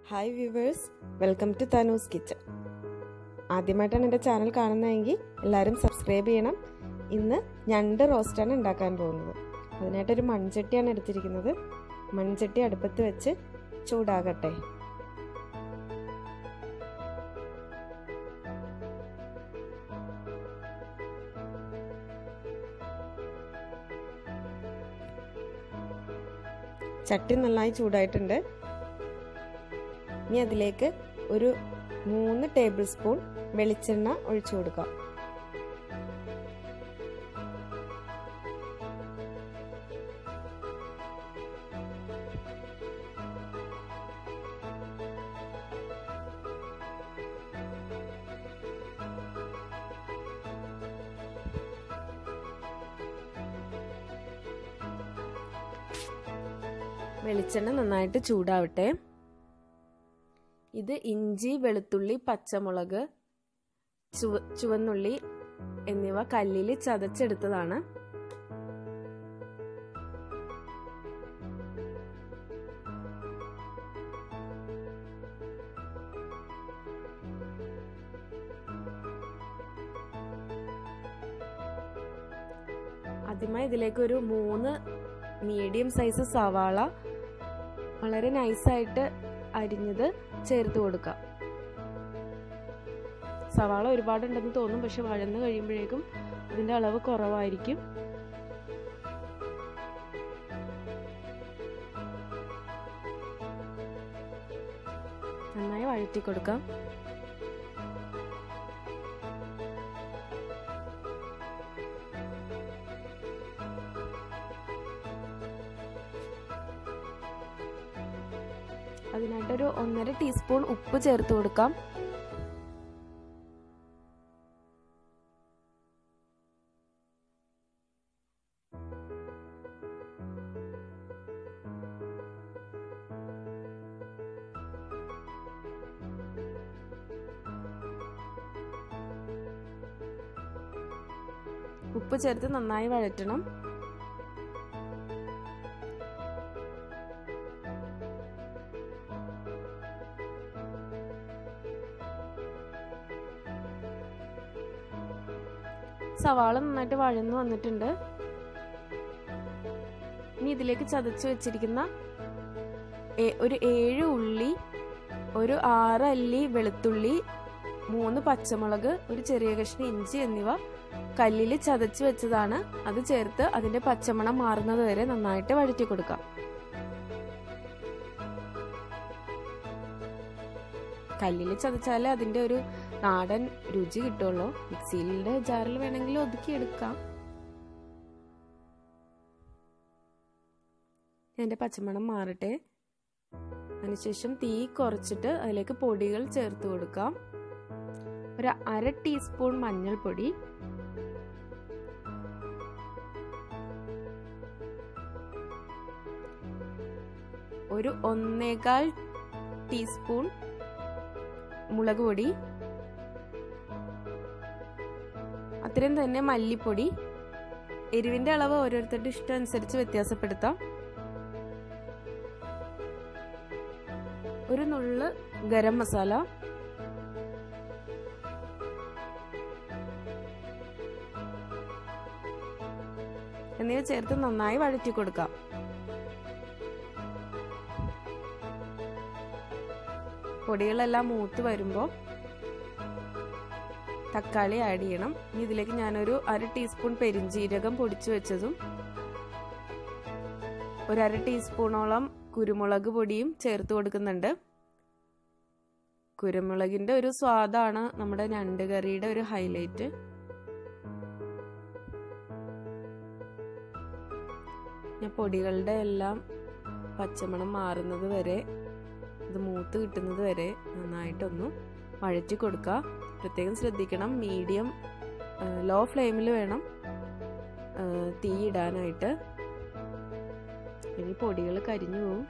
hi viewers welcome to Thanu's kitchen ആദ്യമായിട്ടാണ് എൻ്റെ channel കാണുന്നതെങ്കിൽ എല്ലാവരും സബ്സ്ക്രൈബ് ചെയ്യണം ഇന്ന് ഞണ്ട് റോസ്റ്റാണ് ഉണ്ടാക്കാൻ പോകുന്നത് അതിനായിട്ടൊരു മൺചട്ടിയാണ് എടുത്തിരിക്കുന്നത് മൺചട്ടി അടുപ്പത്ത് വെച്ച് ചൂടാകട്ടെ ചട്ടി നന്നായി ചൂടായിട്ടുണ്ട് ഇനി അതിലേക്ക് ഒരു മൂന്ന് ടേബിൾ സ്പൂൺ വെളിച്ചെണ്ണ ഒഴിച്ചു കൊടുക്കാം വെളിച്ചെണ്ണ നന്നായിട്ട് ചൂടാവട്ടെ ഇത് ഇഞ്ചി വെളുത്തുള്ളി പച്ചമുളക് ചുവ ചുവന്നുള്ളി എന്നിവ കല്ലിൽ ചതച്ചെടുത്തതാണ് ആദ്യമായി ഇതിലേക്ക് ഒരു മൂന്ന് മീഡിയം സൈസ് സവാള വളരെ നൈസായിട്ട് അരിഞ്ഞത് ചേർത്ത് കൊടുക്കാം സവാള ഒരുപാടുണ്ടെന്ന് തോന്നും പക്ഷെ വഴന്ന് കഴിയുമ്പോഴേക്കും ഇതിന്റെ അളവ് കുറവായിരിക്കും നന്നായി വഴറ്റി കൊടുക്കാം അതിനായിട്ടൊരു ഒന്നര ടീസ്പൂൺ ഉപ്പ് ചേർത്ത് കൊടുക്കാം ഉപ്പ് ചേർത്ത് നന്നായി വഴറ്റണം സവാള നന്നായിട്ട് വഴന്നു വന്നിട്ടുണ്ട് ഇനി ഇതിലേക്ക് ചതച്ച് വെച്ചിരിക്കുന്ന ഒരു ഏഴ് ഉള്ളി ഒരു ആറ് അല്ലി വെളുത്തുള്ളി മൂന്ന് പച്ചമുളക് ഒരു ചെറിയ കഷ്ണം ഇഞ്ചി എന്നിവ കല്ലിൽ ചതച്ച് വെച്ചതാണ് അത് ചേർത്ത് അതിന്റെ പച്ചമണം മാറുന്നത് വരെ നന്നായിട്ട് വഴറ്റി കൊടുക്കാം കല്ലിൽ ചതച്ചാലേ അതിന്റെ ഒരു നാടൻ രുചി കിട്ടുള്ളൂ മിക്സിയിലെ ജാറിൽ വേണമെങ്കിൽ ഒതുക്കി എടുക്കാം അതിന്റെ പച്ചമണം മാറട്ടെ അതിനുശേഷം തീ കുറച്ചിട്ട് അതിലേക്ക് പൊടികൾ ചേർത്ത് കൊടുക്കാം ഒരു അര ടീസ്പൂൺ മഞ്ഞൾപ്പൊടി ഒരു ഒന്നേകാൽ ടീസ്പൂൺ മുളക് പൊടി അത്രയും തന്നെ മല്ലിപ്പൊടി എരിവിന്റെ അളവ് ഓരോരുത്തരുടെ ഇഷ്ടം അനുസരിച്ച് വ്യത്യാസപ്പെടുത്താം ഒരു നുള്ള് ഗരം മസാല എന്നിവ ചേർത്ത് നന്നായി വഴറ്റി കൊടുക്കാം പൊടികളെല്ലാം മൂത്ത് വരുമ്പോൾ തക്കാളി ആഡ് ചെയ്യണം ഇനി ഇതിലേക്ക് ഞാനൊരു അര ടീസ്പൂൺ പെരിഞ്ജീരകം പൊടിച്ചു വെച്ചതും ഒരു അര ടീസ്പൂണോളം കുരുമുളക് പൊടിയും ചേർത്ത് കൊടുക്കുന്നുണ്ട് കുരുമുളകിന്റെ ഒരു സ്വാദാണ് നമ്മുടെ ഞണ്ട് കറിയുടെ ഒരു ഹൈലൈറ്റ് ഞാൻ പൊടികളുടെ എല്ലാം പച്ചമണം മാറുന്നത് വരെ ഇത് മൂത്ത് കിട്ടുന്നത് വരെ നന്നായിട്ടൊന്ന് വഴറ്റി കൊടുക്കുക പ്രത്യേകം ശ്രദ്ധിക്കണം മീഡിയം ലോ ഫ്ലെയിമിൽ വേണം തീ ഇടാനായിട്ട് ഇനി പൊടികൾ കരിഞ്ഞു പോവും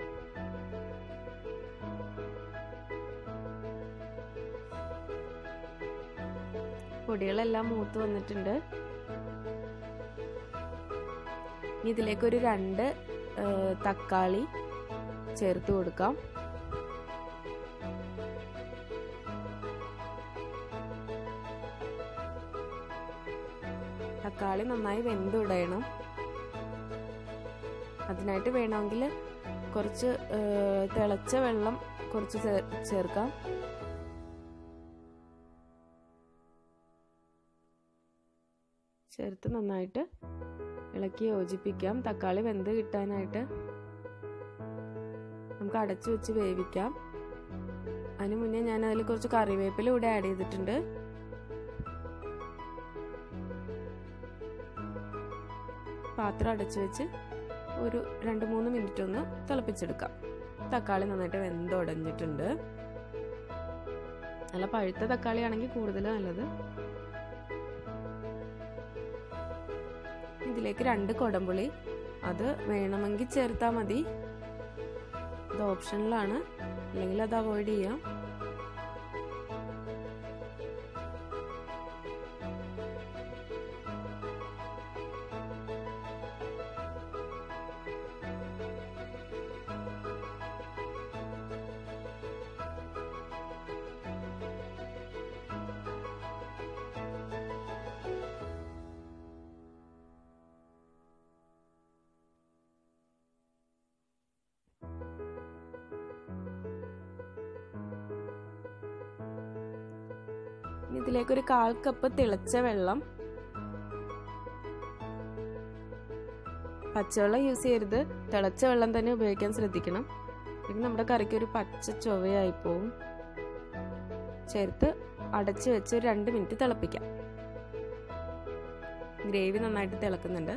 പൊടികളെല്ലാം മൂത്ത് വന്നിട്ടുണ്ട് ഇതിലേക്ക് ഒരു രണ്ട് തക്കാളി ചേർത്ത് കൊടുക്കാം തക്കാളി നന്നായി വെന്തുടയണം അതിനായിട്ട് വേണമെങ്കിൽ കുറച്ച് തിളച്ച വെള്ളം കുറച്ച് ചേർക്കാം ചേർത്ത് നന്നായിട്ട് ഇളക്കി യോജിപ്പിക്കാം തക്കാളി വെന്ത് കിട്ടാനായിട്ട് നമുക്ക് അടച്ചു വെച്ച് വേവിക്കാം അതിന് മുന്നേ ഞാൻ അതിൽ കുറച്ച് കറിവേപ്പില കൂടെ ആഡ് ചെയ്തിട്ടുണ്ട് പാത്രം അടച്ചു വെച്ച് ഒരു രണ്ട് മൂന്ന് മിനിറ്റ് ഒന്ന് തിളപ്പിച്ചെടുക്കാം തക്കാളി നന്നായിട്ട് വെന്തുടഞ്ഞിട്ടുണ്ട് നല്ല പഴുത്ത തക്കാളി ആണെങ്കിൽ കൂടുതൽ നല്ലത് ഇതിലേക്ക് രണ്ട് കൊടമ്പുളി അത് വേണമെങ്കിൽ ചേർത്താൽ മതി ഇത് ഓപ്ഷനിലാണ് അല്ലെങ്കിൽ അത് അവോയ്ഡ് ചെയ്യാം ഇതിലേക്ക് ഒരു കാൽ കപ്പ് തിളച്ച വെള്ളം പച്ചവെള്ളം യൂസ് ചെയ്യരുത് തിളച്ച വെള്ളം തന്നെ ഉപയോഗിക്കാൻ ശ്രദ്ധിക്കണം പിന്നെ നമ്മുടെ കറിക്ക് ഒരു പച്ച ചൊവയായി പോവും ചേർത്ത് അടച്ചു വെച്ച് ഒരു രണ്ട് മിനിറ്റ് തിളപ്പിക്കാം ഗ്രേവി നന്നായിട്ട് തിളക്കുന്നുണ്ട്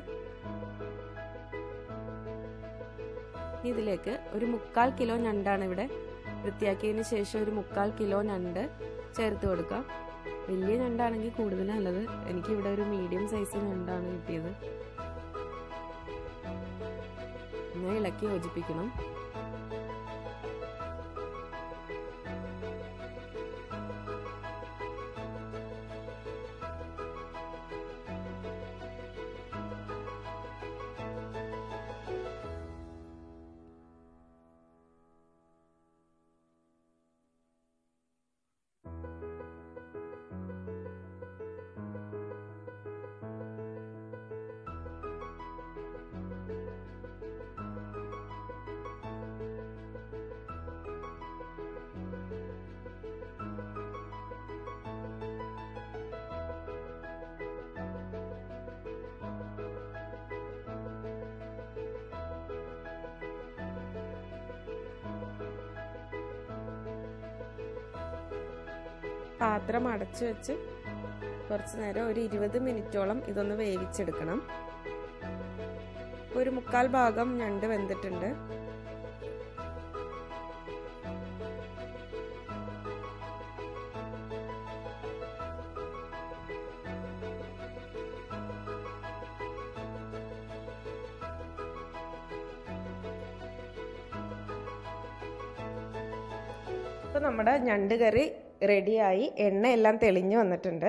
ഇതിലേക്ക് ഒരു മുക്കാൽ കിലോ ഞണ്ടാണ് ഇവിടെ വൃത്തിയാക്കിയതിന് ശേഷം ഒരു മുക്കാൽ കിലോ ഞണ്ട് ചേർത്ത് കൊടുക്കാം വലിയ ഞണ്ടാണെങ്കിൽ കൂടുതൽ നല്ലത് എനിക്ക് ഇവിടെ ഒരു മീഡിയം സൈസ് ഞണ്ടാണ് കിട്ടിയത് എന്നാൽ ഇളക്കി യോജിപ്പിക്കണം പാത്രം അടച്ചു വെച്ച് കുറച്ച് നേരം ഒരു ഇരുപത് മിനിറ്റോളം ഇതൊന്ന് വേവിച്ചെടുക്കണം ഒരു മുക്കാൽ ഭാഗം ഞണ്ട് വെന്തിട്ടുണ്ട് ഇപ്പൊ നമ്മുടെ ഞണ്ട് കറി റെഡിയായി എണ്ണയെല്ലാം തെളിഞ്ഞു വന്നിട്ടുണ്ട്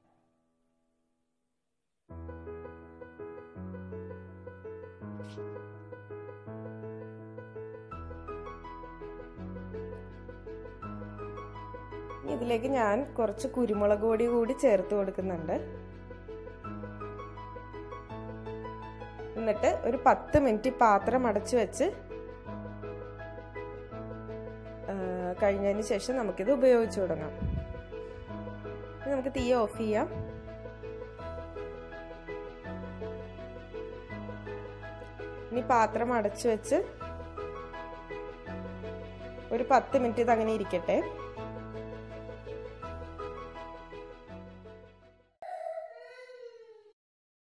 ഇതിലേക്ക് ഞാൻ കുറച്ച് കുരുമുളക് പൊടി കൂടി ചേർത്ത് കൊടുക്കുന്നുണ്ട് എന്നിട്ട് ഒരു പത്ത് മിനിറ്റ് പാത്രം അടച്ചു വെച്ച് കഴിഞ്ഞതിന് ശേഷം നമുക്കിത് ഉപയോഗിച്ചു തുടങ്ങാം നമുക്ക് തീ ഓഫ് ചെയ്യാം ഇനി പാത്രം അടച്ചു വെച്ച് ഒരു പത്ത് മിനിറ്റ് ഇത് അങ്ങനെ ഇരിക്കട്ടെ